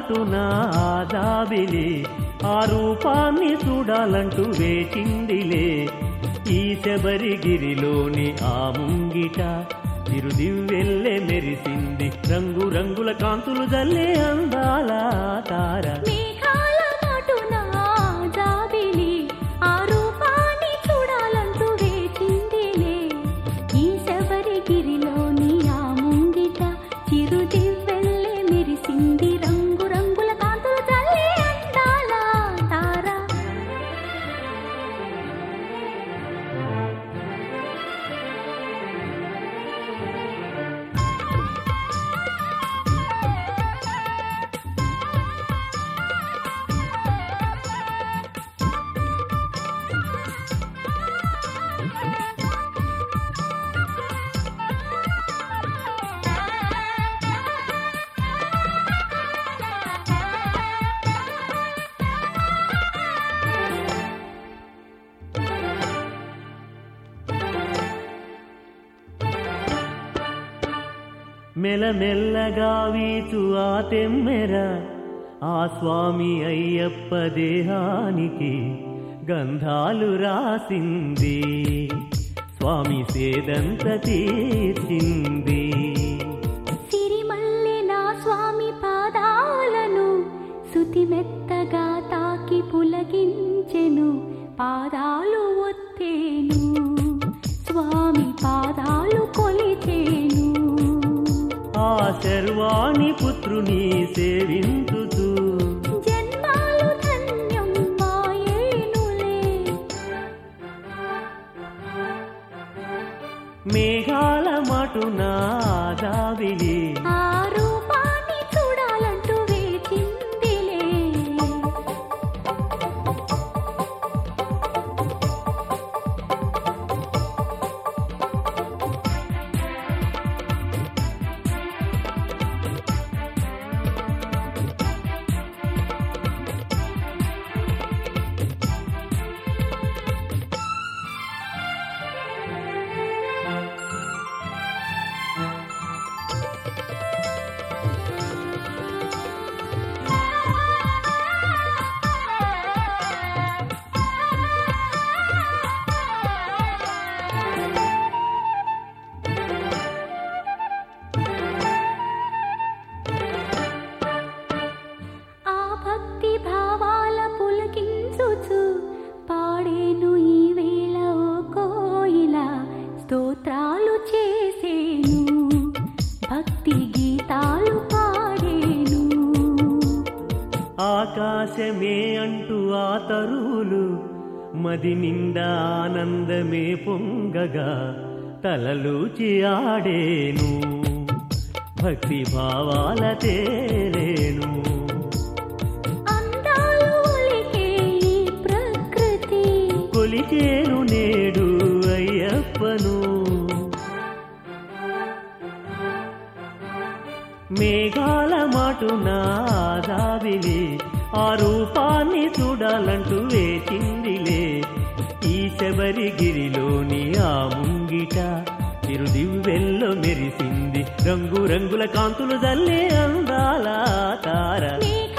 మాటున దాబిలి ఆ రూపాన్ని చూడాలంటూ వేచిందిలే ఈ శబరిగిరిలోని ఆ ముంగిట తిరుదివ్వెల్లె మెరిసింది రంగు రంగుల కాంతులు జల్లే అందాల తార మేఘాల మాటున జాబిలి ఆ రూపాన్ని చూడాలంటూ వేచిందిలే ఈ శబరిగిరిలోని ఆ ముంగిట చిరుదివ్వెల్లె మెరిసింది రంగు రంగుల కాంతులు చల్లే అందాల తార మెలమెల్లగా వీచు ఆ తెమ్మెర ఆ స్వామి అయ్యప్ప దేహానికి గంధాలు రాసింది స్వామి సేదంత తీర్చింది సిరిమల్లె నా స్వామి పాదాలను సుతి మెత్తగా తాకి పులకించెను పాదాలు ఒత్తేను స్వామి పాదాలు కొలిచేను ఆ శర్వాణి పుత్రుని సేవించుతూ జన్మాలు ధన్యం మాయేనులే మేఘాల మటున దావిలి ఆ రూపాన్ని చూడాలంటూ వేచిందిలే ఆ భక్తి భావాల పులకించుచు పాడేను ఈ వేళ ఓ కోయిల స్తోత్రాలు చేసేను భక్తి గీతాలు పాడేను ఆకాశమే అంటూ ఆ తరువులు మది నిండా ఆనందమే పొంగగా తలలూచి ఆడేను భక్తి భావాల తేలేను అందాలు ఒలికే ఈ ప్రకృతి కొలిచేను నేడు అయ్యప్పను మేఘాల మాటున దావిలి ఆ రూపాన్ని చూడాలంటూ వేచిందిలే ఈ శబరిగిరిలోని ఆ ముంగిట తిరుదివ్వెల్లో మెరిసింది రంగు రంగుల కాంతులు జల్లే అందాల తార మేఘ